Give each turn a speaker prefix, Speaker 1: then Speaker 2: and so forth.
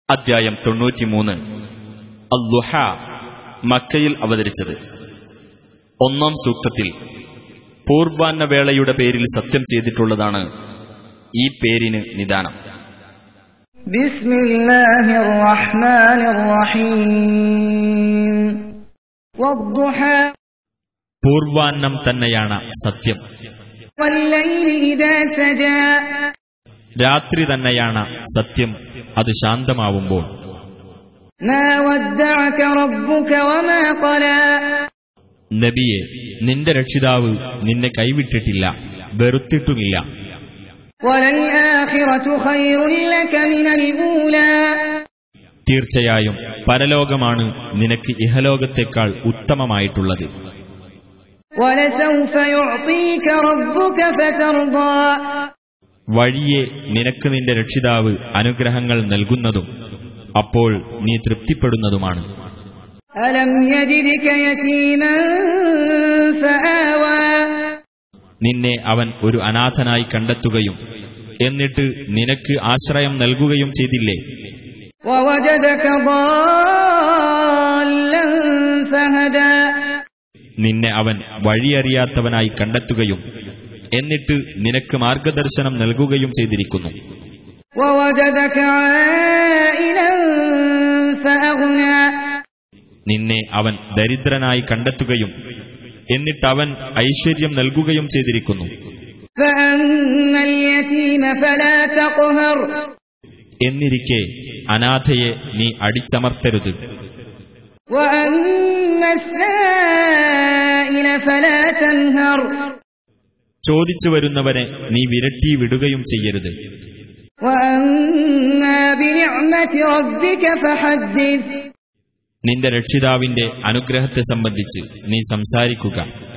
Speaker 1: അധ്യായം തൊണ്ണൂറ്റിമൂന്ന് അല്ലുഹ മക്കയിൽ അവതരിച്ചത് ഒന്നാം സൂക്തത്തിൽ പൂർവാന്ന വേളയുടെ പേരിൽ സത്യം ചെയ്തിട്ടുള്ളതാണ് ഈ പേരിന് നിദാനം
Speaker 2: بسم الله الرحمن الرحيم والضحى
Speaker 1: പൂർവാന്നം തന്നെയാണ് സത്യം
Speaker 2: والليل إذا سجى
Speaker 1: രാത്രി തന്നെയാണ് സത്യം അത് ശാന്തമാവുമ്പോൾ
Speaker 2: ما ودعك ربك وما قلى
Speaker 1: നബിയെ നിന്റെ രക്ഷിതാവ് നിന്നെ കൈവിട്ടിട്ടില്ല വെറുത്തിട്ടുമില്ല
Speaker 2: وللآخرة خير لك من الأولى
Speaker 1: തീർച്ചയായും പരലോകമാണ് നിനക്ക് ഇഹലോകത്തെക്കാൾ ഉത്തമമായിട്ടുള്ളത്
Speaker 2: ولسوف يعطيك ربك فترضى
Speaker 1: വഴിയെ നിനക്ക് നിന്റെ രക്ഷിതാവ് അനുഗ്രഹങ്ങൾ നൽകുന്നതും അപ്പോൾ നീ തൃപ്തിപ്പെടുന്നതുമാണ്
Speaker 2: ألم يجدك يتيما فآوى
Speaker 1: നിന്നെ അവൻ ഒരു അനാഥനായി കണ്ടെത്തുകയും എന്നിട്ട് നിനക്ക് ആശ്രയം നൽകുകയും ചെയ്തില്ലേ
Speaker 2: ووجدك ضالا فهدى
Speaker 1: നിന്നെ അവൻ വഴിയറിയാത്തവനായി കണ്ടെത്തുകയും എന്നിട്ട് നിനക്ക് മാർഗദർശനം നൽകുകയും ചെയ്തിരിക്കുന്നു
Speaker 2: ووجدك عائلا فأغنى
Speaker 1: നിന്നെ അവൻ ദരിദ്രനായി കണ്ടെത്തുകയും എന്നിട്ടവൻ ഐശ്വര്യം നൽകുകയും ചെയ്തിരിക്കുന്നു
Speaker 2: فأما اليتيم فلا تقهر
Speaker 1: എന്നിരിക്കെ അനാഥയെ നീ അടിച്ചമർത്തരുത്
Speaker 2: وأما السائل فلا تنهر
Speaker 1: ചോദിച്ചു വരുന്നവനെ നീ വിരട്ടി വിടുകയും ചെയ്യരുത്
Speaker 2: وأما بنعمة ربك فحدث
Speaker 1: നിന്റെ രക്ഷിതാവിന്റെ അനുഗ്രഹത്തെ സംബന്ധിച്ച് നീ സംസാരിക്കുക